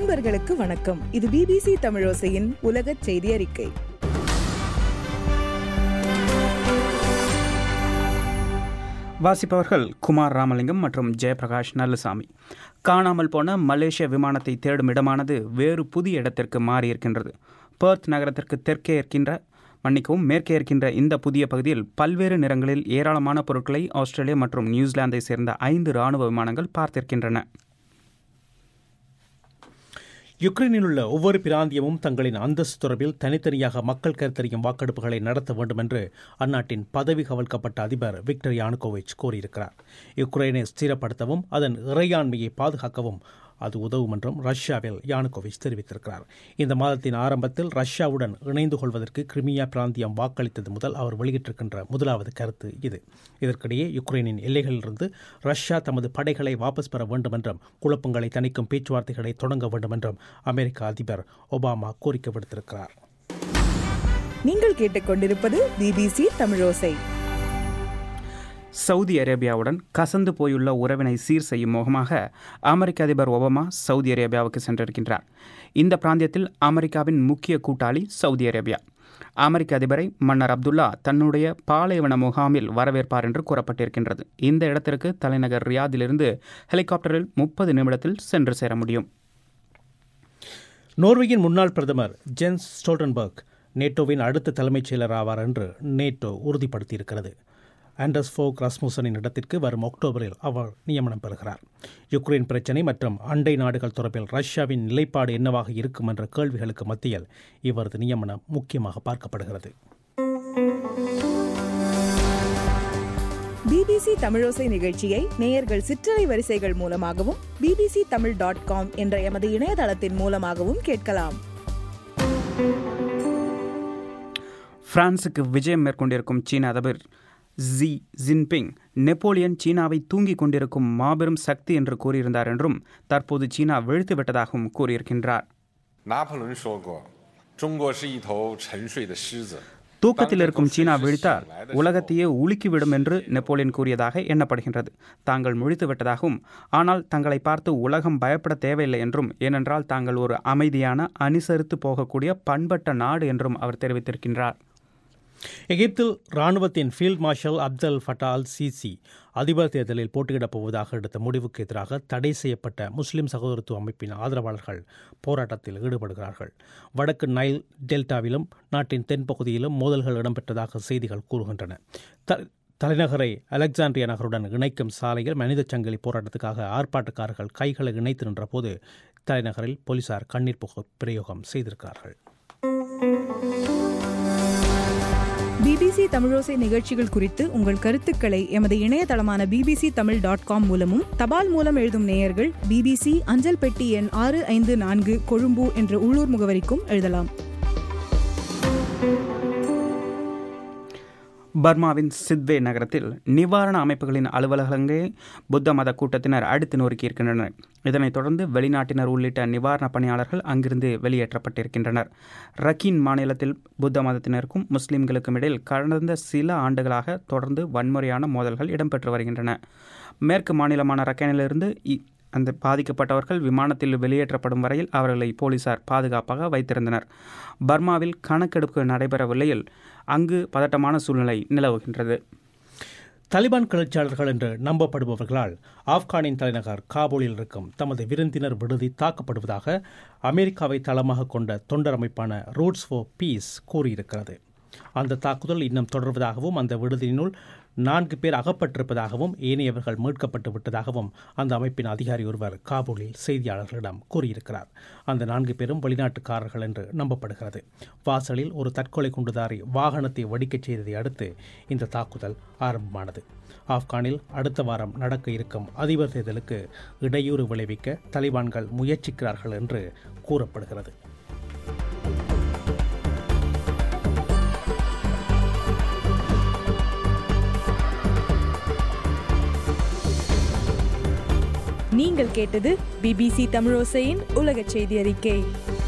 நண்பர்களுக்கு வணக்கம் இது பிபிசி தமிழோசையின் உலக செய்தி அறிக்கை வாசிப்பவர்கள் குமார் ராமலிங்கம் மற்றும் ஜெயபிரகாஷ் நல்லசாமி காணாமல் போன மலேசிய விமானத்தை தேடும் இடமானது வேறு புதிய இடத்திற்கு மாறியிருக்கின்றது பெர்த் நகரத்திற்கு தெற்கே இருக்கின்ற மன்னிக்கவும் மேற்கே இருக்கின்ற இந்த புதிய பகுதியில் பல்வேறு நிறங்களில் ஏராளமான பொருட்களை ஆஸ்திரேலியா மற்றும் நியூசிலாந்தை சேர்ந்த ஐந்து ராணுவ விமானங்கள் பார்த்திருக்கின்றன யுக்ரைனில் உள்ள ஒவ்வொரு பிராந்தியமும் தங்களின் அந்தஸ்து தொடர்பில் தனித்தனியாக மக்கள் கருத்தறியும் வாக்கெடுப்புகளை நடத்த வேண்டும் என்று அந்நாட்டின் பதவி கவல்க்கப்பட்ட அதிபர் விக்டர் யானுகோவிச் கூறியிருக்கிறார் யுக்ரைனை ஸ்திரப்படுத்தவும் அதன் இறையாண்மையை பாதுகாக்கவும் அது உதவும் என்றும் ரஷ்யாவில் யானுகோவிச் தெரிவித்திருக்கிறார் இந்த மாதத்தின் ஆரம்பத்தில் ரஷ்யாவுடன் இணைந்து கொள்வதற்கு கிரிமியா பிராந்தியம் வாக்களித்தது முதல் அவர் வெளியிட்டிருக்கின்ற முதலாவது கருத்து இது இதற்கிடையே யுக்ரைனின் எல்லைகளிலிருந்து ரஷ்யா தமது படைகளை வாபஸ் பெற வேண்டும் என்றும் குழப்பங்களை தணிக்கும் பேச்சுவார்த்தைகளை தொடங்க வேண்டும் என்றும் அமெரிக்க அதிபர் ஒபாமா கோரிக்கை விடுத்திருக்கிறார் நீங்கள் கேட்டுக்கொண்டிருப்பது பிபிசி தமிழோசை சவுதி அரேபியாவுடன் கசந்து போயுள்ள உறவினை சீர் செய்யும் முகமாக அமெரிக்க அதிபர் ஒபாமா சவுதி அரேபியாவுக்கு சென்றிருக்கின்றார் இந்த பிராந்தியத்தில் அமெரிக்காவின் முக்கிய கூட்டாளி சவுதி அரேபியா அமெரிக்க அதிபரை மன்னர் அப்துல்லா தன்னுடைய பாலைவன முகாமில் வரவேற்பார் என்று கூறப்பட்டிருக்கின்றது இந்த இடத்திற்கு தலைநகர் ரியாதிலிருந்து ஹெலிகாப்டரில் முப்பது நிமிடத்தில் சென்று சேர முடியும் நோர்வேயின் முன்னாள் பிரதமர் ஜென்ஸ் ஸ்டோல்டன்பர்க் நேட்டோவின் அடுத்த தலைமைச் செயலர் ஆவார் என்று நேட்டோ உறுதிப்படுத்தியிருக்கிறது ஆண்டர்ஸ் ஃபோக் ரஸ்முசனின் இடத்திற்கு வரும் அக்டோபரில் அவர் நியமனம் பெறுகிறார் யுக்ரைன் பிரச்சினை மற்றும் அண்டை நாடுகள் தொடர்பில் ரஷ்யாவின் நிலைப்பாடு என்னவாக இருக்கும் என்ற கேள்விகளுக்கு மத்தியில் இவரது நியமனம் முக்கியமாக பார்க்கப்படுகிறது பிபிசி தமிழோசை நிகழ்ச்சியை நேயர்கள் சிற்றலை வரிசைகள் மூலமாகவும் பிபிசி தமிழ் டாட் காம் என்ற எமது இணையதளத்தின் மூலமாகவும் கேட்கலாம் பிரான்சுக்கு விஜயம் மேற்கொண்டிருக்கும் சீன அதிபர் ஜி ஜின்பிங் நெப்போலியன் சீனாவை தூங்கிக் கொண்டிருக்கும் மாபெரும் சக்தி என்று கூறியிருந்தார் என்றும் தற்போது சீனா வீழ்த்து விட்டதாகவும் கூறியிருக்கின்றார் 拿破仑说过：“中国是一头沉睡的狮子。 தூக்கத்தில் இருக்கும் சீனா விழித்தால் உலகத்தையே உலுக்கிவிடும் என்று நெப்போலியன் கூறியதாக எண்ணப்படுகின்றது தாங்கள் முழித்து விட்டதாகவும் ஆனால் தங்களை பார்த்து உலகம் பயப்பட தேவையில்லை என்றும் ஏனென்றால் தாங்கள் ஒரு அமைதியான அனுசரித்து போகக்கூடிய பண்பட்ட நாடு என்றும் அவர் தெரிவித்திருக்கின்றார் எகிப்தில் இராணுவத்தின் field marshal Abdel Fattah Sisi அதிபர் தேர்தலில் போட்டியிடப் போவதாக எடுத்த முடிவுக்கு எதிராக தடை செய்யப்பட்ட முஸ்லிம் சகோதரத்துவ அமைப்பின் ஆதரவாளர்கள் போராட்டத்தில் ஈடுபடுகிறார்கள் வடக்கு நைல் டெல்டாவிலும் நாட்டின் தென்பகுதியிலும் மோதல்கள் இடம்பெற்றதாக செய்திகள் கூறுகின்றன த தலைநகரை அலெக்சாண்ட்ரியா நகருடன் இணைக்கும் சாலையில் மனித சங்கிலி போராட்டத்துக்காக ஆர்ப்பாட்டக்காரர்கள் கைகளை இணைத்து நின்றபோது தலைநகரில் போலீசார் கண்ணீர் புகை பிரயோகம் செய்திருக்கிறார்கள் பிபிசி தமிழோசை நிகழ்ச்சிகள் குறித்து உங்கள் கருத்துக்களை எமது இணையதளமான பிபிசி தமிழ் டாட் காம் மூலமும் தபால் மூலம் எழுதும் நேயர்கள் பிபிசி அஞ்சல் பெட்டி எண் ஆறு ஐந்து நான்கு கொழும்பு என்ற உள்ளூர் முகவரிக்கும் எழுதலாம் பர்மாவின் சித்வே நகரத்தில் நிவாரண அமைப்புகளின் அலுவலகங்களை புத்த மத கூட்டத்தினர் அடுத்து நொறுக்கியிருக்கின்றனர் இதனைத் தொடர்ந்து வெளிநாட்டினர் உள்ளிட்ட நிவாரண பணியாளர்கள் அங்கிருந்து வெளியேற்றப்பட்டிருக்கின்றனர் ரக்கீன் மாநிலத்தில் புத்த மதத்தினருக்கும் முஸ்லிம்களுக்கும் இடையில் கடந்த சில ஆண்டுகளாக தொடர்ந்து வன்முறையான மோதல்கள் இடம்பெற்று வருகின்றன மேற்கு மாநிலமான ரக்கேனிலிருந்து அந்த பாதிக்கப்பட்டவர்கள் விமானத்தில் வெளியேற்றப்படும் வரையில் அவர்களை போலீசார் பாதுகாப்பாக வைத்திருந்தனர் பர்மாவில் கணக்கெடுப்பு நடைபெறவில்லையில் அங்கு பதட்டமான சூழ்நிலை நிலவுகின்றது தலிபான் கிளர்ச்சியாளர்கள் என்று நம்பப்படுபவர்களால் ஆப்கானின் தலைநகர் காபூலில் இருக்கும் தமது விருந்தினர் விடுதி தாக்கப்படுவதாக அமெரிக்காவை தளமாக கொண்ட தொண்டர் அமைப்பான ரூட்ஸ் ஃபார் பீஸ் கூறியிருக்கிறது அந்த தாக்குதல் இன்னும் தொடர்வதாகவும் அந்த விடுதியினுள் நான்கு பேர் அகப்பட்டிருப்பதாகவும் ஏனையவர்கள் மீட்கப்பட்டு விட்டதாகவும் அந்த அமைப்பின் அதிகாரி ஒருவர் காபூலில் செய்தியாளர்களிடம் கூறியிருக்கிறார் அந்த நான்கு பேரும் வெளிநாட்டுக்காரர்கள் என்று நம்பப்படுகிறது வாசலில் ஒரு தற்கொலை குண்டுதாரி வாகனத்தை வெடிக்கச் செய்ததை அடுத்து இந்த தாக்குதல் ஆரம்பமானது ஆப்கானில் அடுத்த வாரம் நடக்க இருக்கும் அதிபர் தேர்தலுக்கு இடையூறு விளைவிக்க தலிபான்கள் முயற்சிக்கிறார்கள் என்று கூறப்படுகிறது நீங்கள் கேட்டது பிபிசி தமிழோசையின் உலக செய்தி அறிக்கை